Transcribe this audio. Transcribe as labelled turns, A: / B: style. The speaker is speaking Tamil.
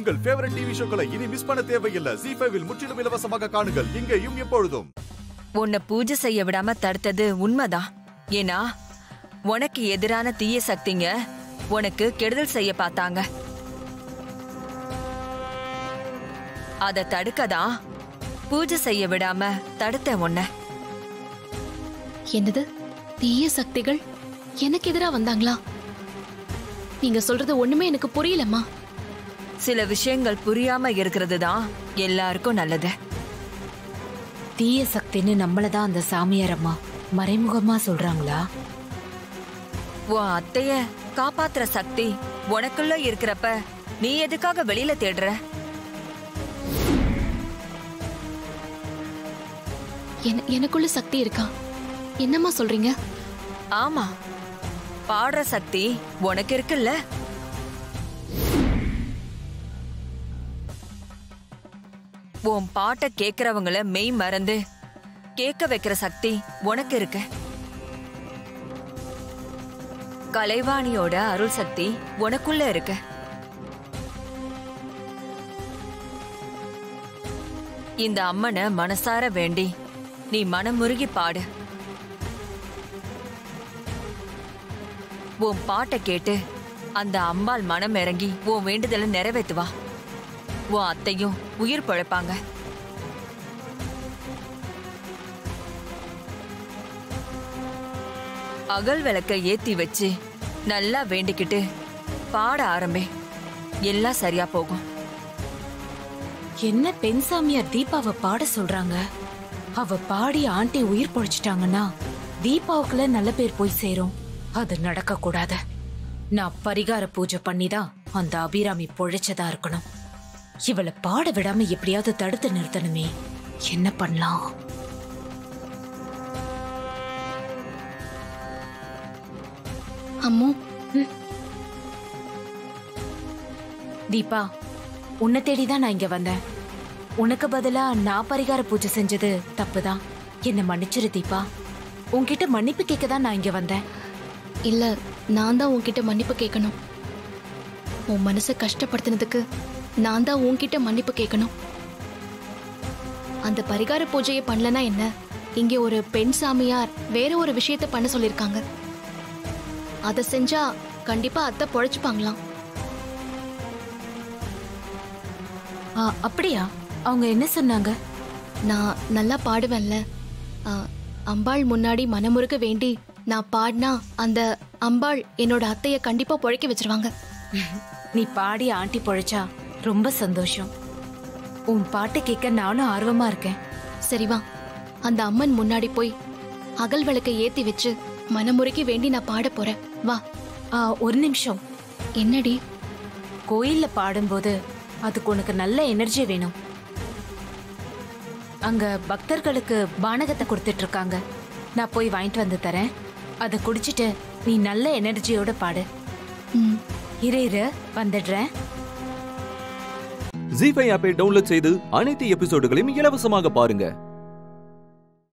A: உங்கள் ஃபேவரட் டிவி ஷோக்களை இனி மிஸ் பண்ண தேவையில்லை ஜி ஃபைவில் முற்றிலும் இலவசமாக காணுங்கள் இங்கேயும் எப்பொழுதும்
B: உன்னை பூஜை செய்ய விடாம தடுத்தது உண்மைதான் ஏன்னா உனக்கு எதிரான தீய சக்திங்க உனக்கு கெடுதல் செய்ய பார்த்தாங்க அத தடுக்கதான் பூஜை செய்ய விடாம தடுத்த உன்னை
C: என்னது தீய சக்திகள் எனக்கு எதிரா வந்தாங்களா நீங்க சொல்றது ஒண்ணுமே எனக்கு புரியலம்மா
B: சில விஷயங்கள் புரியாம இருக்கிறது தான் எல்லாருக்கும் நல்லது
D: தீய சக்தின்னு நம்மளதான் அந்த சாமியார் அம்மா மறைமுகமா சொல்றாங்களா
B: உன் அத்தைய காப்பாத்துற சக்தி உனக்குள்ள இருக்கிறப்ப நீ எதுக்காக வெளியில தேடுற
C: என- எனக்குள்ள சக்தி இருக்கா என்னம்மா சொல்றீங்க
B: ஆமா பாடுற சக்தி உனக்கு இருக்குல்ல உன் பாட்டை கேக்குறவங்கள மெய் மறந்து கேட்க வைக்கிற சக்தி உனக்கு இருக்கு கலைவாணியோட அருள் சக்தி உனக்குள்ள இருக்கு இந்த அம்மனை மனசார வேண்டி நீ மனமுருகி பாடு உன் பாட்டை கேட்டு அந்த அம்பாள் மனம் இறங்கி உன் வேண்டுதலை நிறைவேத்துவா உன் அத்தையும் உயிர் பிழைப்பாங்க அகல் விளக்க ஏத்தி வச்சு நல்லா வேண்டிக்கிட்டு பாட ஆரம்பி எல்லாம் சரியா போகும்
D: என்ன பெண் சாமியார் தீபாவை பாட சொல்றாங்க அவ பாடி ஆண்டி உயிர் பொழைச்சிட்டாங்கன்னா தீபாவுக்குள்ள நல்ல பேர் போய் சேரும் அது நடக்க கூடாது நான் பரிகார பூஜை பண்ணிதான் அந்த அபிராமி பொழைச்சதா இருக்கணும் இவளை பாட விடாம எப்படியாவது தடுத்து நிறுத்தணுமே என்ன பண்ணலாம்
C: அம்மோ
D: தீபா உன்னை தேடிதான் நான் இங்க வந்தேன் உனக்கு பதிலா நான் பரிகார பூஜை செஞ்சது தப்புதான் என்ன மன்னிச்சிரு தீபா உன்கிட்ட மன்னிப்பு கேட்க தான் நான் இங்க வந்தேன்
C: இல்ல நான் தான் உன்கிட்ட மன்னிப்பு கேட்கணும் உன் மனசை கஷ்டப்படுத்தினதுக்கு நான் தான் உன்கிட்ட மன்னிப்பு கேட்கணும் அந்த பரிகார பூஜையை பண்ணலனா என்ன இங்கே ஒரு பெண் சாமியார் வேற ஒரு விஷயத்த பண்ண சொல்லிருக்காங்க அதை செஞ்சா கண்டிப்பா அத்தை பொழைச்சுப்பாங்களாம்
D: ஆ, அப்படியா அவங்க என்ன சொன்னாங்க
C: நான் நல்லா பாடுவேன்ல ஆ, அம்பாள் முன்னாடி மனமுருக வேண்டி நான் பாடினா அந்த அம்பாள் என்னோட அத்தைய கண்டிப்பா பொழைக்க வச்சிருவாங்க
D: நீ பாடி ஆண்டி பொழைச்சா ரொம்ப சந்தோஷம் உன் பாட்டு கேட்க நானும் ஆர்வமா இருக்கேன்
C: சரி வா அந்த அம்மன் முன்னாடி போய் அகல் விளக்கை ஏத்தி வச்சு மனமுருகி வேண்டி நான் பாட போறேன் வா
D: ஆ, ஒரு நிமிஷம்
C: என்னடி
D: கோயில்ல பாடும்போது அதுக்கு உனக்கு நல்ல எனர்ஜி வேணும் அங்க பக்தர்களுக்கு பானகத்தை கொடுத்துட்டு இருக்காங்க நான் போய் வாங்கிட்டு வந்து தரேன் அதை குடிச்சிட்டு நீ நல்ல எனர்ஜியோட பாடு
C: ம்
D: இரு இரு வந்துடுறேன்
E: ஜி ஃபைவ் ஆப்பை டவுன்லோட் செய்து அனைத்து எபிசோடுகளையும் இலவசமாக பாருங்க